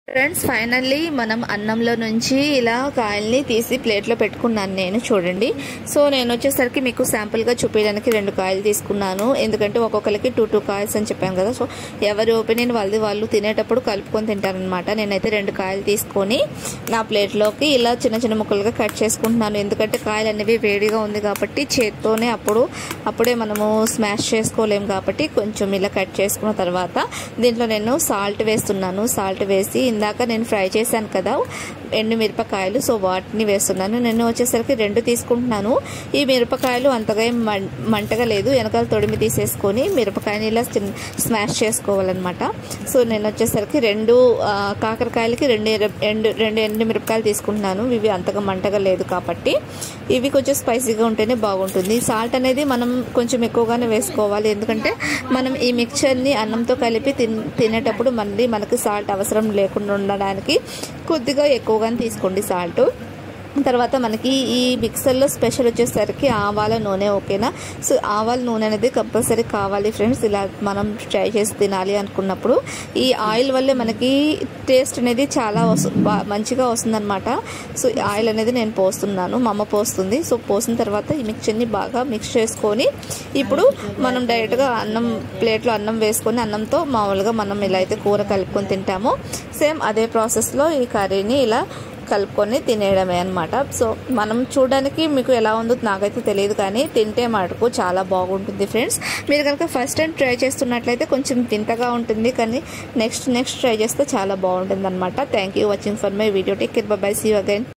friends finally మనం అన్నంలో నుంచి ఇలా కాయల్ని తీసి ప్లేట్లో పెట్టుకున్నాను నేను చూడండి సో నేను వచ్చేసరికి మీకు శాంపుల్గా చూపించడానికి రెండు కాయలు తీసుకున్నాను ఎందుకంటే ఒక్కొక్కరికి టూ టూ కాయల్స్ అని చెప్పాను కదా సో ఎవరి ఒపీనియన్ వాళ్ళది వాళ్ళు తినేటప్పుడు కలుపుకొని తింటారనమాట నేనైతే రెండు కాయలు తీసుకొని నా ప్లేట్లోకి ఇలా చిన్న చిన్న ముక్కలుగా కట్ చేసుకుంటున్నాను ఎందుకంటే కాయలు అనేవి వేడిగా ఉంది కాబట్టి చేత్తోనే అప్పుడు అప్పుడే మనము స్మాష్ చేసుకోలేము కాబట్టి కొంచెం ఇలా కట్ చేసుకున్న తర్వాత దీంట్లో నేను సాల్ట్ వేస్తున్నాను సాల్ట్ వేసి ఇందాక నేను ఫ్రై చేశాను కదా ఎండు మిరపకాయలు సో వాటిని వేస్తున్నాను నేను వచ్చేసరికి రెండు తీసుకుంటున్నాను ఈ మిరపకాయలు అంతగా ఏం మం- మంటగా లేదు వెనకాల తొడిమి తీసేసుకొని మిరపకాయని ఇలా చిన్న- స్మాష్ చేసుకోవాలన్నమాట సో నేను వచ్చేసరికి రెండు ఆ, కాకరకాయలకి రెండు ఎర్ర- ఎండు రెండు ఎండు మిరపకాయలు తీసుకుంటున్నాను ఇవి అంతగా మంటగా లేదు కాబట్టి ఇవి కొంచెం స్పైసీగా ఉంటేనే బాగుంటుంది సాల్ట్ అనేది మనం కొంచెం ఎక్కువగానే వేసుకోవాలి ఎందుకంటే మనం ఈ మిక్చర్ని అన్నంతో కలిపి తిన్ తినేటప్పుడు మళ్ళీ మనకి సాల్ట్ అవసరం లేకుండా ఉండడానికి కొద్దిగా ఎక్కువగానే తీసుకోండి సాల్ట్ తర్వాత మనకి ఈ మిక్సర్లో స్పెషల్ వచ్చేసరికి ఆవాల నూనె ఓకేనా సో ఆవాల నూనె అనేది కంపల్సరీ కావాలి ఫ్రెండ్స్ ఇలా మనం ట్రై చేసి తినాలి అనుకున్నప్పుడు ఈ ఆయిల్ వల్లే మనకి టేస్ట్ అనేది చాలా వస్తు బా- మంచిగా వస్తుందన్నమాట సో ఈ ఆయిల్ అనేది నేను పోస్తున్నాను మా అమ్మ పోస్తుంది సో పోసిన తర్వాత ఈ మిక్చర్ని బాగా మిక్స్ చేసుకొని ఇప్పుడు మనం డైరెక్ట్గా అన్నం ప్లేట్లో అన్నం వేసుకొని అన్నంతో మామూలుగా మనం ఇలా అయితే కూర కలుపుకొని తింటామో సేమ్ అదే ప్రాసెస్లో ఈ కర్రీని ఇలా కలుపుకొని తినేయడమే అనమాట సో మనం చూడడానికి మీకు ఎలా ఉందో నాకైతే తెలియదు కానీ తింటే మటుకు చాలా బాగుంటుంది ఫ్రెండ్స్ మీరు కనుక ఫస్ట్ టైం ట్రై చేస్తున్నట్లయితే కొంచెం తింటగా ఉంటుంది కానీ నెక్స్ట్ నెక్స్ట్ ట్రై చేస్తే చాలా బాగుంటుంది అనమాట thank you watching for my video take care bye see again